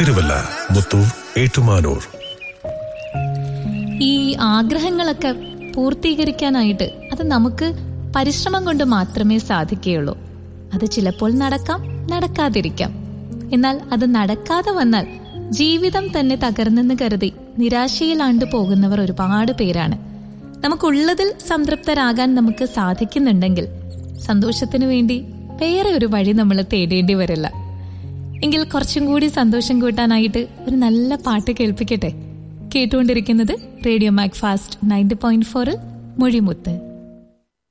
തിരുവല്ല മുത്തൂർ ഏറ്റുമാനൂർ ഈ ആഗ്രഹങ്ങളൊക്കെ പൂർത്തീകരിക്കാനായിട്ട് അത് നമുക്ക് പരിശ്രമം കൊണ്ട് മാത്രമേ സാധിക്കുകയുള്ളൂ അത് ചിലപ്പോൾ നടക്കാം നടക്കാതിരിക്കാം എന്നാൽ അത് നടക്കാതെ വന്നാൽ ജീവിതം തന്നെ തകർന്നെന്ന് കരുതി നിരാശയിലാണ്ട് പോകുന്നവർ ഒരുപാട് പേരാണ് നമുക്കുള്ളതിൽ സംതൃപ്തരാകാൻ നമുക്ക് സാധിക്കുന്നുണ്ടെങ്കിൽ സന്തോഷത്തിനു വേണ്ടി വേറെ ഒരു വഴി നമ്മൾ തേടേണ്ടി വരില്ല എങ്കിൽ കുറച്ചും കൂടി സന്തോഷം കൂട്ടാനായിട്ട് ഒരു നല്ല പാട്ട് കേൾപ്പിക്കട്ടെ കേട്ടുകൊണ്ടിരിക്കുന്നത് radio Mac fast ninety point ഫോറിൽ മൊഴിമുത്ത്